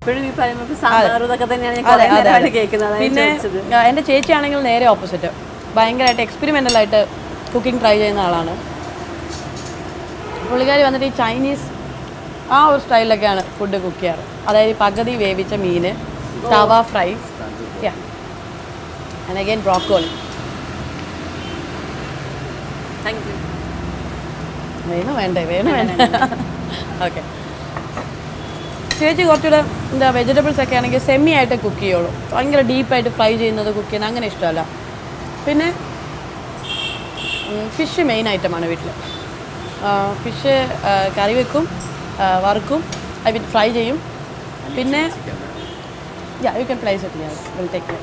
ഇപ്പോഴും ഈ പറയുമ്പോൾ സാമ്പാർ ഇതൊക്കെ തന്നെയാണ് ഞാൻ അതെ, കുറേ അതെ, നേരമായിട്ട് അതെ. കേൾക്കുന്നത് അതാണ് പിന്നെ ചോദിച്ചത് ആ, എൻ്റെ ചേച്ചി ആണെങ്കിൽ നേരെ ഓപ്പോസിറ്റ് ഭയങ്കരമായിട്ട് experimental ആയിട്ട് കുക്കിംഗ് ട്രൈ ചെയ്യുന്ന ആളാണ് പുള്ളിക്കാരി വന്നിട്ട് ഈ ചൈനീസ് ആ ഒരു സ്റ്റൈലിലൊക്കെയാണ് ഫുഡ് കുക്ക് ചെയ്യാറ് അതായത് ഈ പകുതി വേവിച്ച മീന് tawa fry yeah and again broccoli thank you വേണം വേണ്ടേ വേണം വേണ്ട ഓക്കെ ചേച്ചി കുറച്ചുകൂടെ എന്താ വെജിറ്റബിൾസ് ഒക്കെ ആണെങ്കിൽ സെമി ആയിട്ട് കുക്ക് ചെയ്യുള്ളൂ ഭയങ്കര ഡീപ്പായിട്ട് ഫ്രൈ ചെയ്യുന്നത് കുക്ക് ചെയ്യുന്നത് അങ്ങനെ ഇഷ്ടമല്ല പിന്നെ ഫിഷ് മെയിൻ ഐറ്റമാണ് വീട്ടിൽ ഫിഷ് കറി വെക്കും ആ, വറുക്കും ഐ മീൻ ഫ്രൈ ചെയ്യും പിന്നെ yeah you can place it will take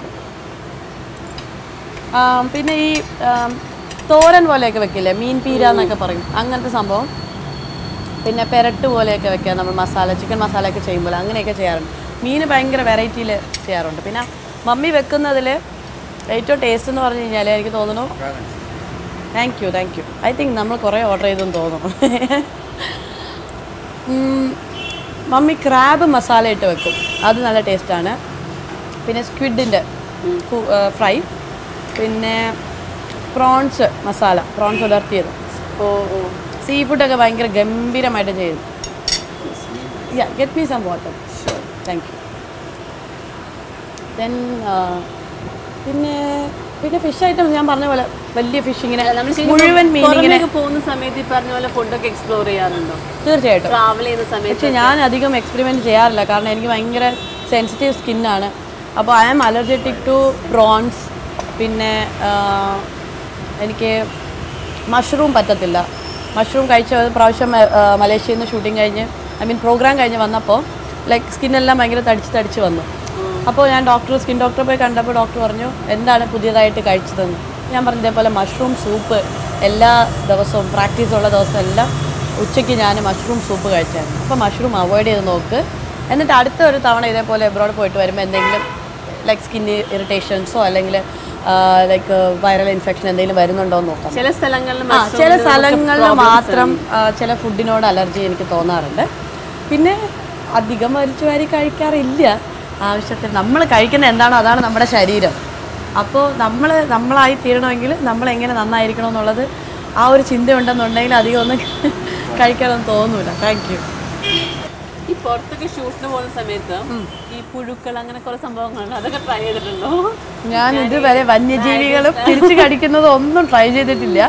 പിന്നെ ഈ ആം, തോരൻ പോലെയൊക്കെ വെക്കില്ലേ മീൻ പീര എന്നൊക്കെ പറയും അങ്ങനത്തെ സംഭവം പിന്നെ പെരട്ട് പോലെയൊക്കെ വെക്കുക നമ്മൾ മസാല ചിക്കൻ മസാല ഒക്കെ ചെയ്യുമ്പോൾ അങ്ങനെയൊക്കെ ചെയ്യാറുണ്ട് മീൻ ഭയങ്കര വെറൈറ്റിയിൽ ചെയ്യാറുണ്ട് പിന്നെ മമ്മി വെക്കുന്നതിൽ ഏറ്റവും ടേസ്റ്റ് എന്ന് പറഞ്ഞു കഴിഞ്ഞാൽ എനിക്ക് തോന്നുന്നു thank you thank you I think നമ്മൾ കുറേ ഓർഡർ ചെയ്തെന്ന് തോന്നുന്നു ഉം, മമ്മി ക്രാബ് മസാല ഇട്ട് വെക്കും അത് നല്ല ടേസ്റ്റാണ് പിന്നെ സ്ക്വിഡിൻ്റെ ഫ്രൈ പിന്നെ പ്രോൺസ് മസാല പ്രോൺസ് ഉലർത്തിയത് ഓ ഓ സീ ഫുഡൊക്കെ ഭയങ്കര ഗംഭീരമായിട്ട് ചെയ്തു yeah get me some water thank you then പിന്നെ പിന്നെ ഫിഷ് ഐറ്റം ഞാൻ പറഞ്ഞ പോലെ വലിയ ഫിഷ് ഇങ്ങനെ മുഴുവൻ മീൻ ഇങ്ങനെ പുറമേക്ക് പോകുന്ന സമയത്ത് ഈ പറഞ്ഞ പോലെ ഫുഡൊക്കെ എക്സ്പ്ലോർ ചെയ്യാറുണ്ടോ തീർച്ചയായിട്ടും ട്രാവൽ ചെയ്യുന്ന സമയത്ത് പക്ഷെ ഞാൻ അധികം എക്സ്പെരിമെൻറ്റ് ചെയ്യാറില്ല കാരണം എനിക്ക് ഭയങ്കര സെൻസിറ്റീവ് സ്കിന്നാണ് അപ്പോൾ I am allergic to prawns പിന്നെ ആ, എനിക്ക് മഷ്റൂം പറ്റത്തില്ല മഷ്റൂം കഴിച്ച ഒരു പ്രാവശ്യം ആ, മലേഷ്യയിൽ നിന്ന് ഷൂട്ടിംഗ് കഴിഞ്ഞ് ഐ മീൻ പ്രോഗ്രാം കഴിഞ്ഞ് വന്നപ്പോൾ ലൈക്ക് സ്കിന്നെല്ലാം ഭയങ്കര തടിച്ച് തടിച്ച് വന്നു അപ്പോൾ ഞാൻ ഡോക്ടർ സ്കിൻ ഡോക്ടറെ പോയി കണ്ടപ്പോൾ ഡോക്ടർ പറഞ്ഞു എന്താണ് പുതിയതായിട്ട് കഴിച്ചതെന്ന് ഞാൻ പറഞ്ഞു ഇതേപോലെ മഷ്റൂം സൂപ്പ് എല്ലാ ദിവസവും പ്രാക്ടീസ് ഉള്ള ദിവസം എല്ലാം ഉച്ചയ്ക്ക് ഞാൻ മഷ്റൂം സൂപ്പ് കഴിച്ചായിരുന്നു അപ്പോൾ മഷ്റൂം അവോയ്ഡ് ചെയ്ത് നോക്ക് എന്നിട്ട് അടുത്ത ഒരു തവണ ഇതേപോലെ എബ്രോഡ് പോയിട്ട് വരുമ്പോൾ എന്തെങ്കിലും ലൈക്ക് സ്കിൻ ഇറിറ്റേഷൻസോ അല്ലെങ്കിൽ ലൈക്ക് വൈറൽ ഇൻഫെക്ഷൻ എന്തെങ്കിലും വരുന്നുണ്ടോ എന്ന് നോക്കാം ചില സ്ഥലങ്ങളിൽ ആ ചില സ്ഥലങ്ങളിൽ മാത്രം ആ, ചില ഫുഡിനോട് അലർജി എനിക്ക് തോന്നാറുണ്ട് പിന്നെ അധികം വലിച്ചു വാരി കഴിക്കാറില്ല ആവശ്യത്തിന് നമ്മൾ കഴിക്കുന്ന എന്താണോ അതാണ് നമ്മുടെ ശരീരം അപ്പോൾ നമ്മൾ നമ്മളായി തീരണമെങ്കിൽ നമ്മൾ എങ്ങനെ നന്നായിരിക്കണം എന്നുള്ളത് ആ ഒരു ചിന്ത ഉണ്ടെന്നുണ്ടെങ്കിൽ അധികം ഒന്നും കഴിക്കാനൊന്നും തോന്നൂല താങ്ക് യു ഈ പുറത്തൊക്കെ ഷൂട്ടിന് പോകുന്ന സമയത്ത് ഈ പുഴുക്കൾ അങ്ങനെ കുറെ സംഭവങ്ങളുണ്ട് അതൊക്കെ ട്രൈ ചെയ്തിട്ടുണ്ടോ ഞാൻ ഇതുവരെ വന്യജീവികളും തിരിച്ചു കടിക്കുന്നത് ഒന്നും ട്രൈ ചെയ്തിട്ടില്ല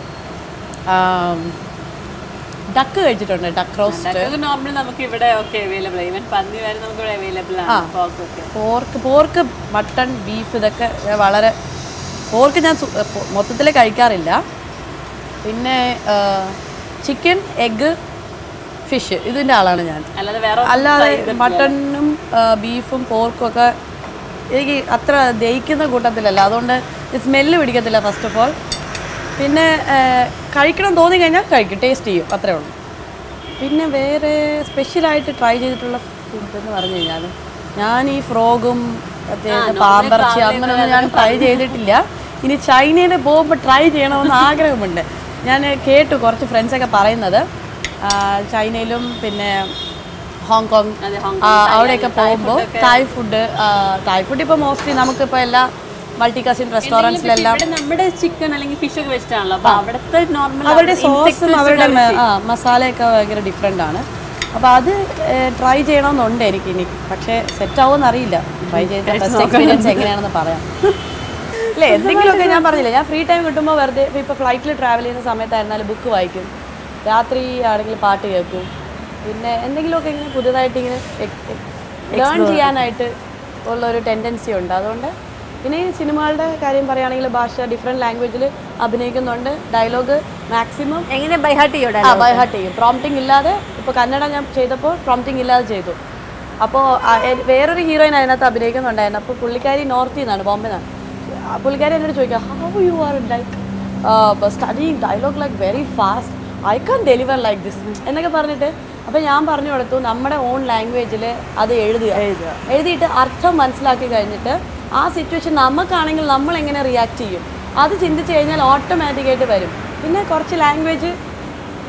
ഡക്ക് കഴിച്ചിട്ടുണ്ട് ഡക്ക് റോസ്റ്റ് അതൊക്കെ നോർമലി നമുക്ക് ഇവിടെ ഒക്കെ അവൈലബിൾ ഈവൻ പന്നി വരെ നമുക്ക് ഇവിടെ അവൈലബിൾ ആണ് പോക്കൊക്കെ പോർക്ക് പോർക്ക് മട്ടൺ ബീഫ് ഇതൊക്കെ ഞാൻ വളരെ പോർക്ക് ഞാൻ മൊത്തത്തിൽ കഴിക്കാറില്ല പിന്നെ ചിക്കൻ എഗ്ഗ് ഫിഷ് ഇതിൻ്റെ ആളാണ് ഞാൻ അല്ലാതെ വേറെ അല്ലാതെ മട്ടണും ബീഫും പോർക്കും ഒക്കെ എനിക്ക് അത്ര ദഹിക്കുന്ന കൂട്ടത്തിലല്ല അതുകൊണ്ട് സ്മെല്ല് പിടിക്കത്തില്ല ഫസ്റ്റ് ഓഫ് ഓൾ പിന്നെ ആ, കഴിക്കണം തോന്നി കഴിഞ്ഞാൽ കഴിക്കും ടേസ്റ്റ് ചെയ്യും അത്രേ ഉള്ളൂ പിന്നെ വേറെ സ്പെഷ്യലായിട്ട് ട്രൈ ചെയ്തിട്ടുള്ള ഫുഡ് എന്ന് പറഞ്ഞു കഴിഞ്ഞാൽ ഞാൻ ഈ ഫ്രോഗും പ്രത്യേകിച്ച് പാമ്പർച്ചി അങ്ങനെയൊന്നും ഞാൻ ട്രൈ ചെയ്തിട്ടില്ല ഇനി ചൈനയിൽ പോകുമ്പോൾ ട്രൈ ചെയ്യണമെന്ന് ആഗ്രഹമുണ്ട് ഞാൻ കേട്ടു കുറച്ച് ഫ്രണ്ട്സൊക്കെ പറയുന്നത് ആ, ചൈനയിലും പിന്നെ ഹോങ്കോങ് അതെ, ആ, അവിടെയൊക്കെ പോകുമ്പോൾ തായ് ഫുഡ് തായ് ഫുഡ് ഇപ്പോൾ മോസ്റ്റ്ലി നമുക്കിപ്പോൾ എല്ലാ മൾട്ടി കസിൻ റെസ്റ്റോറൻറ്റ്സിലെല്ലാം ഇവിടെ നമ്മുടെ ചിക്കൻ അല്ലെങ്കിൽ ഫിഷ് ഒക്കെ വെച്ചിട്ടാണല്ലോ അപ്പൊ അവിടുത്തെ നോർമൽ അവരുടെ സോസും അവരുടെ മ- ആ മസാലയൊക്കെ ഭയങ്കര ഡിഫറെൻ്റ് ആണ് അപ്പോൾ അത് ട്രൈ ചെയ്യണമെന്നുണ്ട് എനിക്ക് ഇനി പക്ഷേ സെറ്റ് ആവുമെന്ന് അറിയില്ല ട്രൈ ചെയ്ത ഫസ്റ്റ് എക്സ്പീരിയൻസ് എങ്ങനെയാണെന്ന് പറയാം അല്ല എന്തെങ്കിലുമൊക്കെ ഞാൻ പറഞ്ഞില്ല ഞാൻ ഫ്രീ ടൈം കിട്ടുമ്പോൾ വെറുതെ ഇപ്പോൾ ഫ്ലൈറ്റിൽ ട്രാവൽ ചെയ്യുന്ന സമയത്തായിരുന്നാലും ബുക്ക് വായിക്കും രാത്രി ആണെങ്കിൽ പാട്ട് കേൾക്കും പിന്നെ എന്തെങ്കിലുമൊക്കെ ഇങ്ങനെ പുതിയതായിട്ട് ഇങ്ങനെ ലേൺ ചെയ്യാനായിട്ട് ഉള്ള ഒരു ടെൻഡൻസി ഉണ്ട് അതുകൊണ്ട് പിന്നെ ഈ സിനിമകളുടെ കാര്യം പറയുകയാണെങ്കിൽ ഭാഷ ഡിഫറെൻറ്റ് ലാംഗ്വേജിൽ അഭിനയിക്കുന്നുണ്ട് ഡയലോഗ് മാക്സിമം എങ്ങനെ ബൈഹാർട്ട് ചെയ്യോടെ ആ ബൈ ഹാർട്ട് ചെയ്യും പ്രോംപ്റ്റിംഗ് ഇല്ലാതെ ഇപ്പോൾ കന്നഡ ഞാൻ ചെയ്തപ്പോൾ പ്രോംപ്റ്റിംഗ് ഇല്ലാതെ ചെയ്തു അപ്പോൾ വേറൊരു ഹീറോയിൻ അതിനകത്ത് അഭിനയിക്കുന്നുണ്ടായിരുന്നു അപ്പോൾ പുള്ളിക്കാരി നോർത്തിൽ നിന്നാണ് ബോംബെ നിന്നാണ് ആ പുള്ളിക്കാരി എന്നോട് ചോദിക്കുക how you are like study dialogue like very fast I can deliver like this എന്നൊക്കെ പറഞ്ഞിട്ട് അപ്പോൾ ഞാൻ പറഞ്ഞു കൊടുത്തു നമ്മുടെ ഓൺ ലാംഗ്വേജിൽ അത് എഴുതുക എഴുതുക എഴുതിയിട്ട് അർത്ഥം മനസ്സിലാക്കി കഴിഞ്ഞിട്ട് ആ സിറ്റുവേഷൻ നമുക്കാണെങ്കിൽ നമ്മൾ എങ്ങനെ റിയാക്ട് ചെയ്യും അത് ചിന്തിച്ച് കഴിഞ്ഞാൽ ഓട്ടോമാറ്റിക്കായിട്ട് വരും പിന്നെ കുറച്ച് ലാംഗ്വേജ്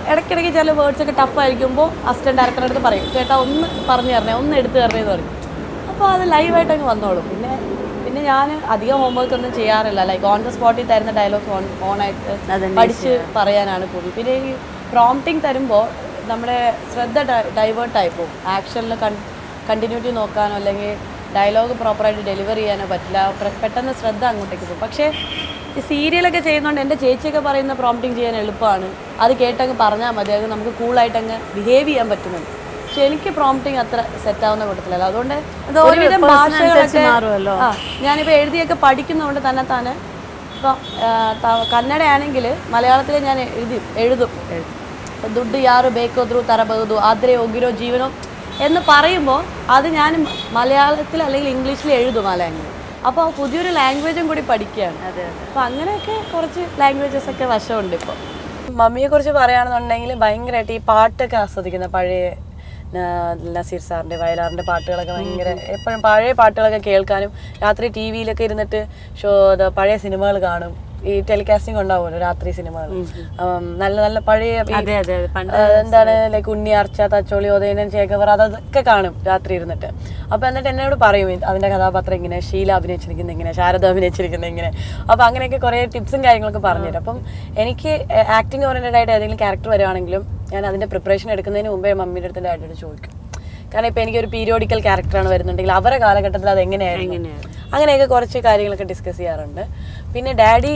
ഇടയ്ക്കിടയ്ക്ക് ചില വേർഡ്സ് ഒക്കെ ടഫ് ആയിരിക്കുമ്പോൾ അസിസ്റ്റന്റ് ഡയറക്ടറുടെ അടുത്ത് പറയും ചേട്ടാ ഒന്ന് പറഞ്ഞു തരണേ ഒന്ന് എടുത്തു തരണേ എന്ന് പറയും അപ്പോൾ അത് ലൈവായിട്ട് അങ്ങ് വന്നോളും പിന്നെ പിന്നെ ഞാൻ അധികം ഹോംവർക്ക് ഒന്നും ചെയ്യാറില്ല ലൈക്ക് ഓൺ ദ സ്പോട്ടിൽ തരുന്ന ഡയലോഗ് ഓൺ ഓൺ ആയിട്ട് പഠിച്ച് പറയാനാണ് കൂടുതൽ പിന്നെ ഈ പ്രോംപ്റ്റിംഗ് തരുമ്പോൾ നമ്മുടെ ശ്രദ്ധ ഡൈവേർട്ടായി പോകും ആക്ഷനിൽ കൺ കണ്ടിന്യൂറ്റി നോക്കാനോ അല്ലെങ്കിൽ ഡയലോഗ് പ്രോപ്പറായിട്ട് ഡെലിവറി ചെയ്യാനോ പറ്റില്ല പ്ര- പെട്ടെന്ന് ശ്രദ്ധ അങ്ങോട്ടേക്ക് പോകും പക്ഷേ ഈ സീരിയലൊക്കെ ചെയ്യുന്നതുകൊണ്ട് എൻ്റെ ചേച്ചിയൊക്കെ പറയുന്ന പ്രോംപ്റ്റിംഗ് ചെയ്യാൻ എളുപ്പമാണ് അത് കേട്ടങ്ങ് പറഞ്ഞാൽ മതി അത് നമുക്ക് കൂളായിട്ട് അങ്ങ് ബിഹേവ് ചെയ്യാൻ പറ്റുന്നുണ്ട് പക്ഷെ എനിക്ക് പ്രോംപ്റ്റിംഗ് അത്ര സെറ്റ് ആവുന്ന കൂട്ടത്തിലല്ല അതുകൊണ്ട് ഒരുവിധം ഭാഷകളൊക്കെ മാറുമല്ലോ. ആ ഞാനിപ്പോൾ എഴുതിയൊക്കെ പഠിക്കുന്നതുകൊണ്ട് തന്നെ തന്നെ ഇപ്പം കന്നഡ ആണെങ്കിൽ മലയാളത്തിൽ ഞാൻ എഴുതി എഴുതും ഇപ്പം ദുഡ് യാറ് ബേക്കോദ്രു തറബഹുദു ആദ്രേ ഒഗിരോ ജീവനോ എന്ന് പറയുമ്പോൾ അത് ഞാൻ മലയാളത്തിൽ അല്ലെങ്കിൽ ഇംഗ്ലീഷിൽ എഴുതും ആ ലാംഗ്വേജ് അപ്പോൾ പുതിയൊരു ലാംഗ്വേജും കൂടി പഠിക്കുകയാണ് അതെ അപ്പോൾ അങ്ങനെയൊക്കെ കുറച്ച് ലാംഗ്വേജസ് ഒക്കെ വശമുണ്ട് ഇപ്പോൾ മമ്മിയെ കുറിച്ച് പറയുകയാണെന്നുണ്ടെങ്കിൽ ഭയങ്കരമായിട്ട് ഈ പാട്ടൊക്കെ ആസ്വദിക്കുന്ന പഴയ ആ, നസീർ സാറിന്റെ വയലാറിന്റെ പാട്ടുകളൊക്കെ ഭയങ്കര എപ്പോഴും പഴയ പാട്ടുകളൊക്കെ കേൾക്കാനും രാത്രി ടി വിയിലൊക്കെ ഇരുന്നിട്ട് ഷോ പഴയ സിനിമകൾ കാണും ഈ ടെലികാസ്റ്റിംഗ് ഉണ്ടാവുമല്ലോ രാത്രി സിനിമകൾ നല്ല നല്ല പഴയ ഈ, അതെ അതെ അതെ പണ്ട് ആ, എന്താണ് ലൈക്ക് ഉണ്ണിയാർച്ച തച്ചോളി ഉദയനൻ ചേക്കവർ അതൊക്കെ കാണും രാത്രി ഇരുന്നിട്ട് അപ്പൊ എന്നിട്ട് എന്നോട് പറയും ഇത് അതിന്റെ കഥാപാത്രം ഇങ്ങനെ ഷീല അഭിനയിച്ചിരിക്കുന്നത് ഇങ്ങനെ ശാരദ അഭിനയിച്ചിരിക്കുന്നത് ഇങ്ങനെ അപ്പൊ അങ്ങനെയൊക്കെ കുറെ ടിപ്സും കാര്യങ്ങളൊക്കെ പറഞ്ഞുതരും അപ്പം എനിക്ക് ആക്ടിങ് ഓറിയന്റഡ് ആയിട്ട് ഏതെങ്കിലും ക്യാരക്ടർ വരുവാണെങ്കിലും ഞാൻ അതിന്റെ പ്രിപ്പറേഷൻ എടുക്കുന്നതിന് മുമ്പേ മമ്മിയുടെ അടുത്ത് ഡാഡിയോട് ചോദിക്കും കാരണം ഇപ്പൊ എനിക്ക് ഒരു പീരിയോഡിക്കൽ ക്യാരക്ടറാണ് വരുന്നുണ്ടെങ്കിൽ അവരുടെ കാലഘട്ടത്തിൽ അത് എങ്ങനെയായിരുന്നു എങ്ങനെയാണ്? അങ്ങനെയൊക്കെ കുറച്ച് കാര്യങ്ങളൊക്കെ ഡിസ്കസ് ചെയ്യാറുണ്ട് പിന്നെ ഡാഡി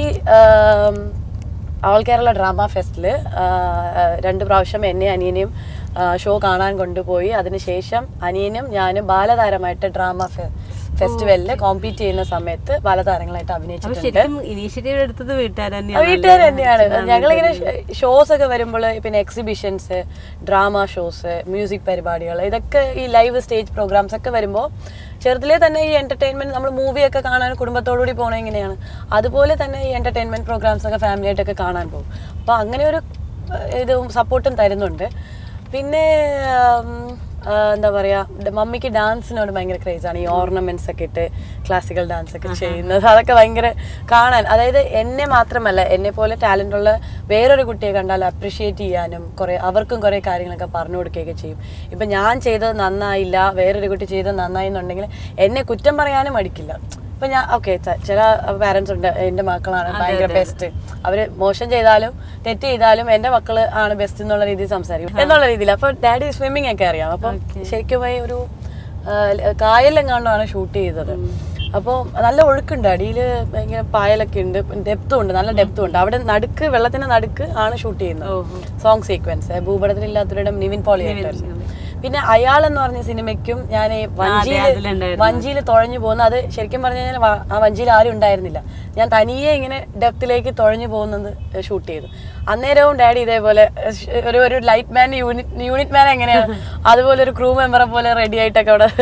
ഓൾ കേരള ഡ്രാമ ഫെസ്റ്റിൽ രണ്ട് പ്രാവശ്യം എന്നെ അനിയനെയും ഷോ കാണാൻ കൊണ്ടുപോയി അതിനുശേഷം അനിയനും ഞാനും ബാലതാരമായിട്ട് ഡ്രാമ ഫെസ്റ്റിവലിൽ കോമ്പീറ്റ് ചെയ്യുന്ന സമയത്ത് ബാലതാരങ്ങളായിട്ട് അഭിനയിച്ചിട്ടുണ്ട് ശരിക്കും ഇനീഷ്യേറ്റീവ് എടുത്തത് വീട്ടുകാർ ആ, തന്നെയാണ് വീട്ടുകാർ തന്നെയാണ് ഞങ്ങളിങ്ങനെ ഷോസ് ഒക്കെ വരുമ്പോൾ പിന്നെ എക്സിബിഷൻസ് ഡ്രാമ ഷോസ് മ്യൂസിക് പരിപാടികൾ ഇതൊക്കെ ഈ ലൈവ് സ്റ്റേജ് പ്രോഗ്രാംസ് ഒക്കെ വരുമ്പോൾ ചെറുതിലേ തന്നെ ഈ എന്റർടൈൻമെന്റ് നമ്മൾ മൂവിയൊക്കെ കാണാൻ കുടുംബത്തോടുകൂടി പോകണത് എങ്ങനെയാണ് അതുപോലെ തന്നെ ഈ എന്റർടൈൻമെന്റ് പ്രോഗ്രാംസ് ഒക്കെ ഫാമിലി ആയിട്ടൊക്കെ കാണാൻ പോകും അപ്പോൾ അങ്ങനെ ഒരു ഏഹ്, ഇതും സപ്പോർട്ടും തരുന്നുണ്ട് പിന്നെ ഉം, ആ, എന്താ പറയാ ഡ- മമ്മിക്ക് ഡാൻസിനോട് ഭയങ്കര ക്രേസ് ആണ് ഈ ഓർണമെന്റ്സ് ഒക്കെ ഇട്ട് ക്ലാസിക്കൽ ഡാൻസ് ഒക്കെ ചെയ്യുന്നത് അതൊക്കെ ഭയങ്കര കാണാൻ അതായത് എന്നെ മാത്രമല്ല എന്നെ പോലെ ടാലന്റ് ഉള്ള വേറൊരു കുട്ടിയെ കണ്ടാൽ അപ്രിഷിയേറ്റ് ചെയ്യാനും കുറെ അവർക്കും കുറെ കാര്യങ്ങളൊക്കെ പറഞ്ഞു കൊടുക്കുകയൊക്കെ ചെയ്യും ഇപ്പൊ ഞാൻ ചെയ്തത് നന്നായില്ല വേറൊരു കുട്ടി ചെയ്തത് നന്നായി എന്നുണ്ടെങ്കിൽ എന്നെ കുറ്റം പറയാനും മടിക്കില്ല ഇപ്പൊ ഞാൻ ഓക്കെ ചില പാരന്റ്സ് ഉണ്ട് എന്റെ മക്കളാണ് ഭയങ്കര ബെസ്റ്റ് അവര് മോശം ചെയ്താലും തെറ്റ് ചെയ്താലും എന്റെ മക്കള് ആണ് ബെസ്റ്റ് എന്നുള്ള രീതിയിൽ സംസാരിക്കും എന്നുള്ള രീതിയിൽ അപ്പൊ ഡാഡി സ്വിമ്മിങ് ഒക്കെ അറിയാം അപ്പൊ ശരിക്കും പോയി ഒരു കായലെങ്ങാണ്ടാണ് ഷൂട്ട് ചെയ്തത് അപ്പോൾ നല്ല ഒഴുക്കുണ്ട് അടിയിൽ ഭയങ്കര പായലൊക്കെ ഉണ്ട് ഡെപ്തും ഉണ്ട് നല്ല ഡെപ്തും ഉണ്ട് അവിടെ നടുക്ക് വെള്ളത്തിന്റെ നടുക്ക് ആണ് ഷൂട്ട് ചെയ്യുന്നത് സോങ് സീക്വൻസ് ഭൂപടത്തിലില്ലാത്തവരുടെ നിവിൻ പോളി പിന്നെ അയാൾ എന്ന് പറഞ്ഞ സിനിമയ്ക്കും ഞാൻ വഞ്ചിയിൽ അതിലുണ്ടായിരുന്നു. വഞ്ചിയിൽ തുഴഞ്ഞു പോകുന്ന അത് ശരിക്കും പറഞ്ഞു കഴിഞ്ഞാൽ വ- ആ വഞ്ചിയിൽ ആരും ഉണ്ടായിരുന്നില്ല ഞാൻ തനിയെ ഇങ്ങനെ ഡെപ്തിലേക്ക് തുഴഞ്ഞു പോകുന്നത് ഷൂട്ട് ചെയ്തു അന്നേരവും ഡാഡി ഇതേപോലെ ഷ് ഒരു ഒരു light man unit unit man എങ്ങനെയാണ് അതുപോലെ ഒരു ക്രൂ മെമ്പറെ പോലെ റെഡി ആയിട്ടൊക്കെ അവിടെ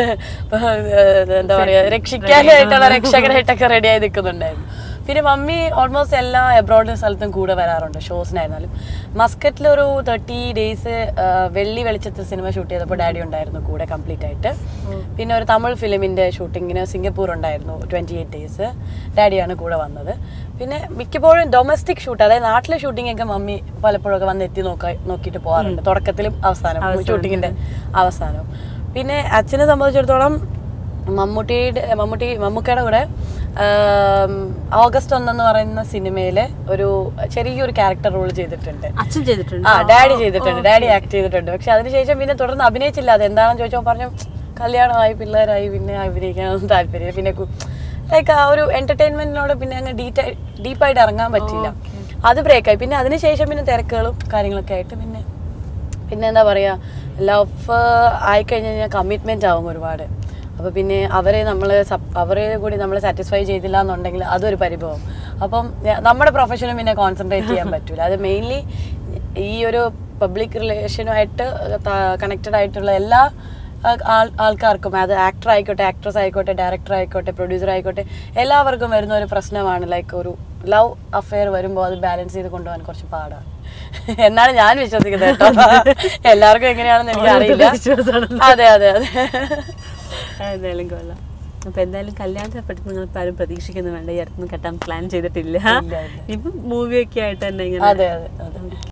എന്താ പറയാ രക്ഷിക്കാനായിട്ടുള്ള രക്ഷകരായിട്ടൊക്കെ റെഡി ആയി നിൽക്കുന്നുണ്ടായിരുന്നു പിന്നെ മമ്മി ഓൾമോസ്റ്റ് എല്ലാ എബ്രോഡ് സ്ഥലത്തും കൂടെ വരാറുണ്ട് ഷോസിനായിരുന്നാലും മസ്കറ്റിൽ ഒരു തേർട്ടി ഡേയ്സ് വെള്ളി വെളിച്ചത്തിൽ സിനിമ ഷൂട്ട് ചെയ്തപ്പോൾ ഡാഡി ഉണ്ടായിരുന്നു കൂടെ കംപ്ലീറ്റ് ആയിട്ട് പിന്നെ ഒരു തമിഴ് ഫിലിമിന്റെ ഷൂട്ടിങ്ങിന് സിംഗപ്പൂർ ഉണ്ടായിരുന്നു ട്വന്റി എയ്റ്റ് ഡേയ്സ് ഡാഡിയാണ് കൂടെ വന്നത് പിന്നെ മിക്കപ്പോഴും ഡൊമസ്റ്റിക് ഷൂട്ട് അതായത് നാട്ടിലെ ഷൂട്ടിംഗ് ഒക്കെ മമ്മി പലപ്പോഴൊക്കെ വന്ന് എത്തി നോക്ക നോക്കിയിട്ട് പോകാറുണ്ട് തുടക്കത്തിലും അവസാനം ഷൂട്ടിങ്ങിന്റെ അവസാനവും പിന്നെ അച്ഛനെ സംബന്ധിച്ചിടത്തോളം മമ്മൂട്ടിയുടെ മമ്മൂട്ടി മമ്മൂക്കയുടെ കൂടെ ആം, ഓഗസ്റ്റ് ഒന്നെന്ന് പറയുന്ന സിനിമയില് ഒരു ചെറിയൊരു ക്യാരക്ടർ റോൾ ചെയ്തിട്ടുണ്ട് അച്ഛൻ ചെയ്തിട്ടുണ്ട് ആ ഡാഡി ചെയ്തിട്ടുണ്ട് ഡാഡി ആക്ട് ചെയ്തിട്ടുണ്ട് പക്ഷെ അതിനുശേഷം പിന്നെ തുടർന്ന് അഭിനയിച്ചില്ല അത് എന്താണെന്ന് ചോദിച്ചപ്പോൾ പറഞ്ഞു കല്യാണമായി പിള്ളേരായി പിന്നെ അഭിനയിക്കാനൊന്നും താല്പര്യമില്ല പിന്നെ ലൈക്ക് ആ ഒരു എന്റർടൈൻമെന്റിനോട് പിന്നെ അങ്ങ് ഡീറ്റ ഡീപ്പായിട്ട് ഇറങ്ങാൻ പറ്റില്ല അത് ബ്രേക്കായി പിന്നെ അതിനുശേഷം പിന്നെ തിരക്കുകളും കാര്യങ്ങളൊക്കെ ആയിട്ട് പിന്നെ പിന്നെ എന്താ പറയാ ലവ് ആയിക്കഴിഞ്ഞ് കഴിഞ്ഞാൽ കമ്മിറ്റ്മെന്റ് ആവും ഒരുപാട് അപ്പൊ പിന്നെ അവരെ നമ്മൾ അവരെ കൂടി നമ്മൾ സാറ്റിസ്ഫൈ ചെയ്തില്ല എന്നുണ്ടെങ്കിൽ അതൊരു പരിഭവം അപ്പം ഞ- നമ്മുടെ പ്രൊഫഷനും പിന്നെ കോൺസെൻട്രേറ്റ് ചെയ്യാൻ പറ്റൂല അത് മെയിൻലി ഈ ഒരു പബ്ലിക് റിലേഷനുമായിട്ട് കണക്റ്റഡ് ആയിട്ടുള്ള എല്ലാ ആ, ആൾ- ആൾക്കാർക്കും അത് ആക്ടർ ആയിക്കോട്ടെ ആക്ട്രസ് ആയിക്കോട്ടെ ഡയറക്ടർ ആയിക്കോട്ടെ പ്രൊഡ്യൂസർ ആയിക്കോട്ടെ എല്ലാവർക്കും വരുന്ന ഒരു പ്രശ്നമാണ് ലൈക്ക് ഒരു ലവ് അഫെയർ വരുമ്പോൾ അത് ബാലൻസ് ചെയ്ത് കൊണ്ടുപോകാൻ കുറച്ച് പാടാണ് എന്നാണ് ഞാൻ വിശ്വസിക്കുന്നത് കേട്ടോ എല്ലാവർക്കും എങ്ങനെയാണെന്ന് എനിക്ക് അറിയില്ല അതെ അതെ അതെ എന്തായാലും കൊള്ളാം അപ്പൊ എന്തായാലും കല്യാണത്തെ പറ്റി നിങ്ങൾ ആരും പ്രതീക്ഷിക്കുന്നു വേണ്ട ഈ അടുത്തൊന്നും കെട്ടാൻ പ്ലാൻ ചെയ്തിട്ടില്ല ഇല്ല, ഇല്ല. ഇപ്പം മൂവിയൊക്കെ ആയിട്ട് തന്നെ ഇങ്ങനെ അതെ അതെ അതെ